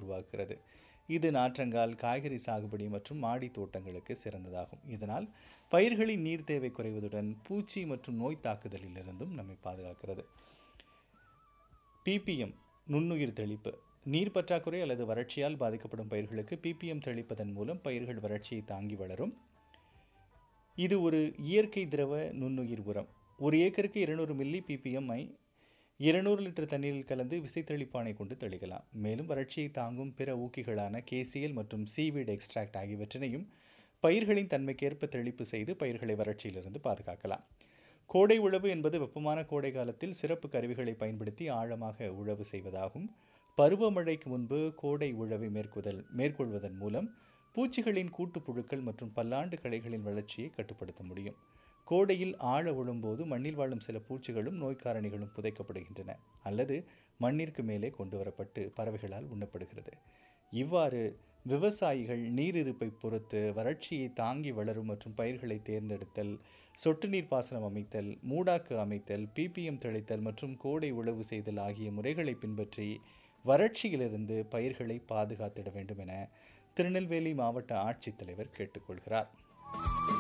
உருவாக்குகிறது இது நாற்றங்கால் காய்கறி சாகுபடி மற்றும் மாடி தோட்டங்களுக்கு சிறந்ததாகும் இதனால் பயிர்களின் நீர் தேவை குறைவதுடன் பூச்சி மற்றும் நோய் தாக்குதலிலிருந்தும் நம்மை பாதுகாக்கிறது பிபிஎம் நுண்ணுயிர் தெளிப்பு நீர் பற்றாக்குறை அல்லது வறட்சியால் பாதிக்கப்படும் பயிர்களுக்கு பிபிஎம் தெளிப்பதன் மூலம் பயிர்கள் வறட்சியை தாங்கி வளரும் இது ஒரு இயற்கை திரவ நுண்ணுயிர் உரம் ஒரு ஏக்கருக்கு இருநூறு மில்லி பிபிஎம்ஐ இருநூறு லிட்டர் தண்ணீரில் கலந்து விசைத்தளிப்பானை கொண்டு தெளிக்கலாம் மேலும் வறட்சியை தாங்கும் பிற ஊக்கிகளான கேசிஎல் மற்றும் சீவீட் எக்ஸ்ட்ராக்ட் ஆகியவற்றினையும் பயிர்களின் தன்மைக்கேற்ப தெளிப்பு செய்து பயிர்களை வறட்சியிலிருந்து பாதுகாக்கலாம் கோடை உழவு என்பது வெப்பமான கோடை காலத்தில் சிறப்பு கருவிகளை பயன்படுத்தி ஆழமாக உழவு செய்வதாகும் பருவமழைக்கு முன்பு கோடை உழவை மேற்கொதல் மேற்கொள்வதன் மூலம் பூச்சிகளின் கூட்டுப்புழுக்கள் மற்றும் பல்லாண்டு களைகளின் வளர்ச்சியை கட்டுப்படுத்த முடியும் கோடையில் ஆழ உழும்போது மண்ணில் வாழும் சில பூச்சிகளும் நோய்க்காரணிகளும் புதைக்கப்படுகின்றன அல்லது மண்ணிற்கு மேலே கொண்டு வரப்பட்டு பறவைகளால் உண்ணப்படுகிறது இவ்வாறு விவசாயிகள் நீர் இருப்பை பொறுத்து வறட்சியை தாங்கி வளரும் மற்றும் பயிர்களை தேர்ந்தெடுத்தல் சொட்டு நீர் பாசனம் அமைத்தல் மூடாக்கு அமைத்தல் பிபிஎம் தெளித்தல் மற்றும் கோடை உழவு செய்தல் ஆகிய முறைகளை பின்பற்றி வறட்சியிலிருந்து பயிர்களை பாதுகாத்திட வேண்டும் என திருநெல்வேலி மாவட்ட ஆட்சித்தலைவர் கேட்டுக்கொள்கிறார்